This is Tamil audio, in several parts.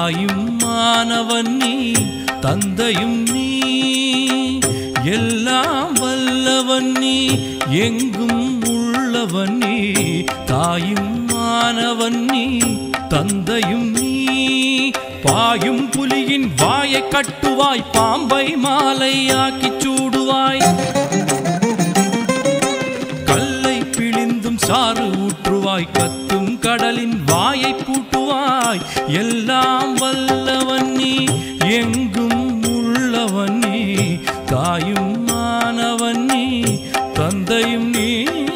தாயும் மானவன் நீ தந்தையும் நீ எல்லாம் வல்லவன் நீ எங்கும் உள்ளவன் நீ தாயும் மானவன் நீ தந்தையும் நீ பாயும் புலியின் வாயை கட்டுவாய் பாம்பை மாலையாக்கிச் சூடுவாய் கல்லை பிழிந்தும் சாறு ஊற்றுவாய் கத்தும் கடலின் வாயை பூட்டுவாய் எல்லாம் வல்லவன் நீ எங்கும் உள்ளவன் நீ தாயும் மானவன் நீ தந்தையும் நீ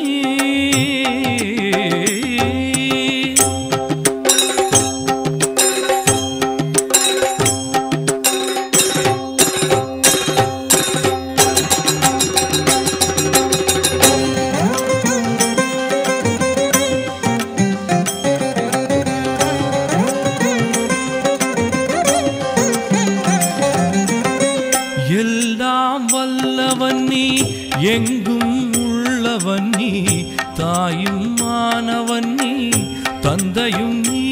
எல்லாம் வல்லவன் நீ எங்கும் உள்ளவன் நீ தாயும் மானவன் நீ தந்தையும் நீ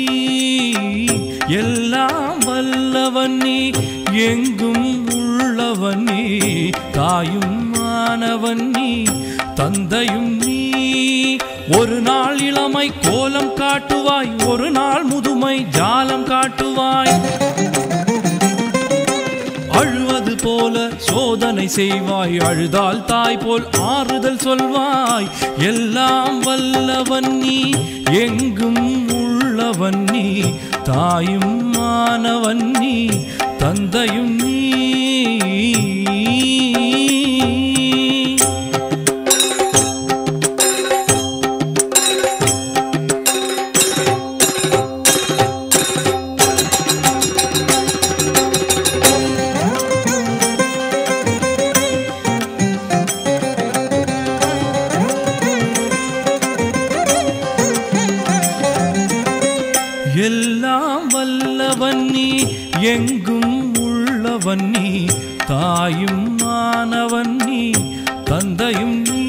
எல்லாம் வல்லவன் நீ எங்கும் உள்ளவன் நீ தாயும் மானவன் நீ தந்தையும் நீ ஒரு நாள் இளமை கோலம் காட்டுவாய் ஒரு நாள் முதுமை ஜாலம் காட்டுவாய் அழுவது போல சோதனை செய்வாய் அழுதால் தாய் போல் ஆறுதல் சொல்வாய் எல்லாம் வல்லவன் நீ எங்கும் உள்ளவன் நீ தாயும் மானவன் நீ தந்தையும் நீ எல்லாம் வல்லவன் நீ எங்கும் உள்ளவன் நீ தாயும் மானவன் நீ தந்தையும் நீ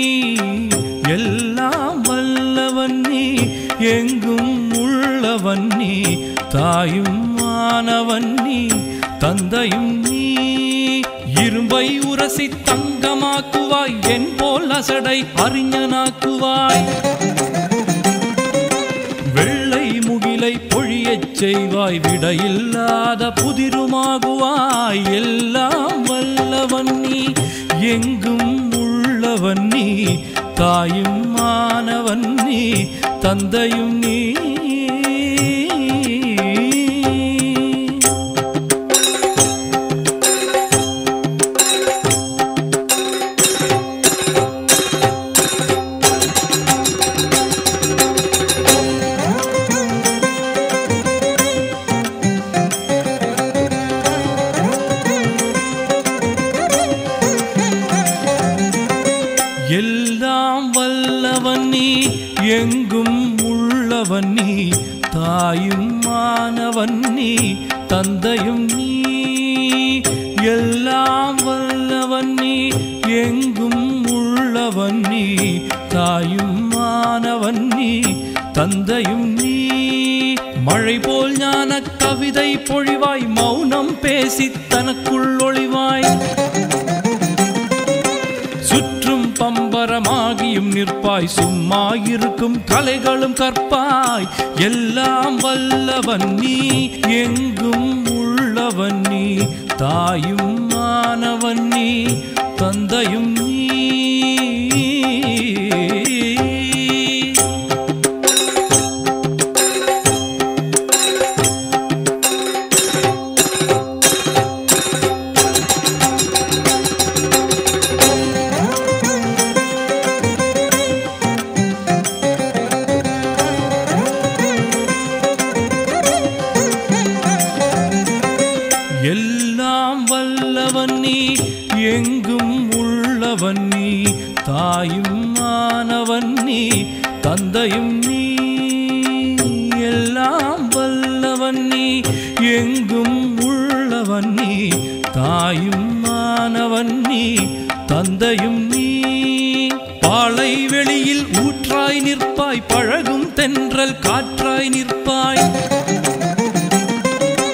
எல்லாம் வல்லவன் நீ எங்கும் உள்ளவன் நீ தாயும் மானவன் நீ தந்தையும் நீ இரும்பை உரசி தங்கமாக்குவாய் என் போல் அசடை அறிஞனாக்குவாய் வெள்ளை முகிலை பொழியச் செய்வாய் விடையில்லாத புதிருமாகுவாய் எல்லாம் வல்லவன் நீ எங்கும் உள்ளவன் நீ தாயும் மானவன் நீ தந்தையும் நீ எல்லாம் வல்லவன் நீ எங்கும் உள்ளவன் நீ தாயும் மானவன் நீ தந்தையும் நீ எல்லாம் வல்லவன் நீ எங்கும் உள்ளவன் நீ தாயும் மானவன் நீ தந்தையும் நீ மழை போல் ஞான கவிதை பொழிவாய் மௌனம் பேசி தனக்குள் ஒளிவாய் சுற்றும் பம்பரமாகியும் நிற்பாய் சும்மா இருக்கும் கலைகளும் கற்பாய் எல்லாம் வல்லவன் நீ எங்கும் உள்ளவன் நீ தாயும் மானவன் நீ தந்தையும் நீ எல்லாம் வல்லவன் நீ எங்கும் உள்ளவன் நீ தாயும் மானவன் நீ தந்தையும் நீ எல்லாம் வல்லவன் நீ எங்கும் உள்ளவன் நீ தாயும் மானவன் நீ தந்தையும் நீ பாலை வெளியில் ஊற்றாய் நிற்பாய் பழகும் தென்றல் காற்றாய் நிற்பாய்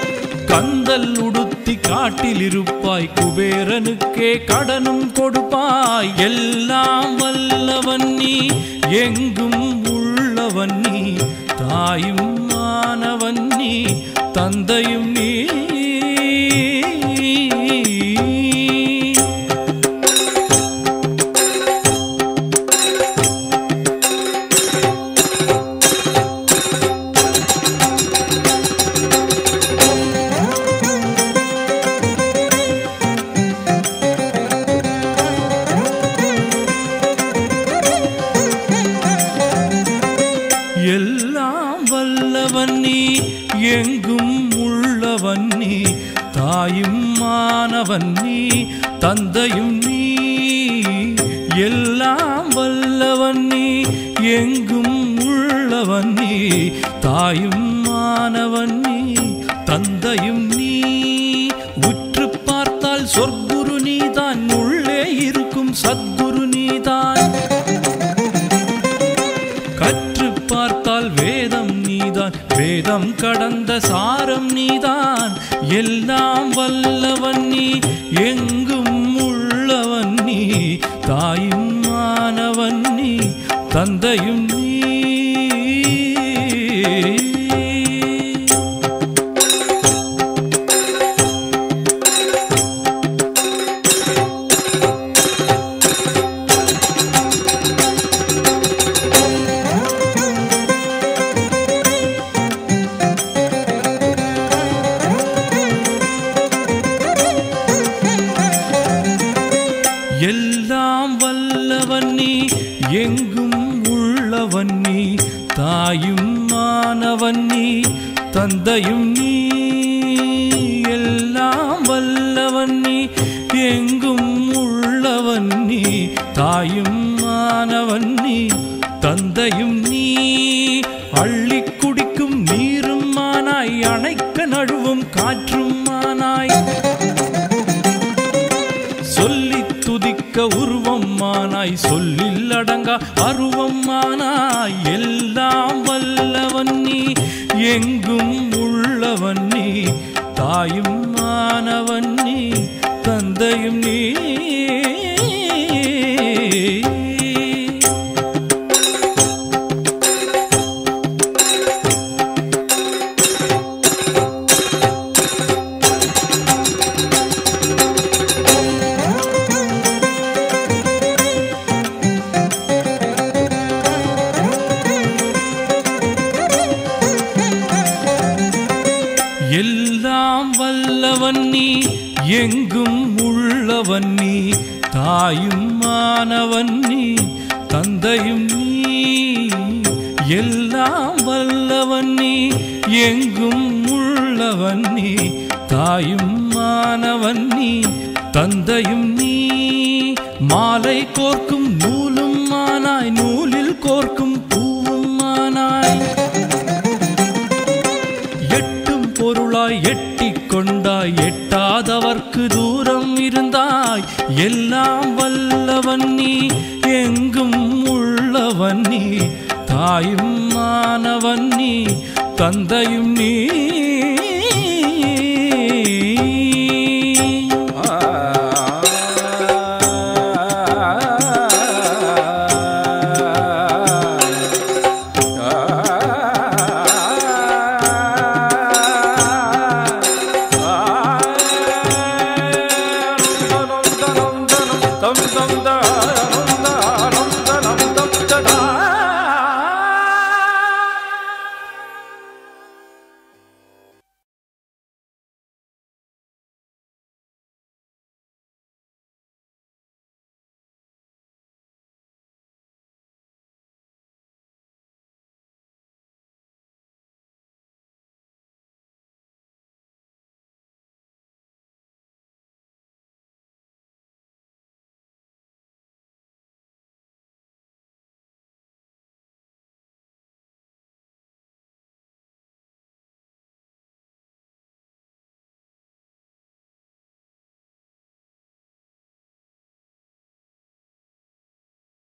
கந்தல் உடுத்தி காட்டில் இருப்பாய் குபேரனுக்கே கடனும் கொடுப்பாய் எல்லாம் வல்லவன் நீ எங்கும் உள்ளவன் நீ தாயும் மானவன் நீ தந்தையும் நீ எல்லாம் வல்லவன் நீ எங்கும் உள்ளவன் நீ தாயும் மானவன் நீ தந்தையும் நீ எல்லாம் வல்லவன் நீ எங்கும் உள்ளவன் நீ தாயும் மானவன் நீ தந்தையும் நீ உற்று பார்த்தால் சொற்குரு நீதான் உள்ளே இருக்கும் சத்குரு நீதான் கற்று பார்த்தால் வேதம் நீதான் வேதம் கடந்த சாரம் நீதான் எல்லாம் வல்லவன் நீ எங்கும் உள்ளவன் நீ தாயும் மானவன் நீ தந்தையும் நீ எல்லாம் வல்லவன் நீ எங்கும் உள்ளவன் நீ தாயும் மானவன் நீ தந்தையும் நீ எல்லாம் வல்லவன் நீ எங்கும் உள்ளவன் நீ தாயும் மானவன் நீ தந்தையும் நீ அள்ளி குடிக்கும் நீரும் மானாய் அணைக்க நழுவும் காற்றும் மானாய் சொல்லி துதிக்க உருவம் மானாய் சொல்லில் அடங்கா அருவம் மானாய் எல்லாம் வல்லவன் நீ எங்கும் உள்ளவன் நீ தாயும் மானவன் நீ தந்தையும் நீ எல்லாம் வல்லவன் நீ எங்கும் உள்ளவன் நீ தாயும் மானவன் நீ தந்தையும் நீ எல்லாம் வல்லவன் நீ எங்கும் உள்ளவன் நீ தாயும் மானவன் நீ தந்தையும் நீ மாலை கோர்க்கும் நூலும் மானாய் நூலில் கோர்க்கும் பூவும் மானாய் எட்டும் பொருளாய் எட்டிக் கொண்டாய் எட்டாதவர்க்கு தூரம் இருந்தாய் எல்லாம் வல்லவன் நீ எங்கும் உள்ளவன் நீ தாயும் மானவன் நீ தந்தையும் நீ தம் தம்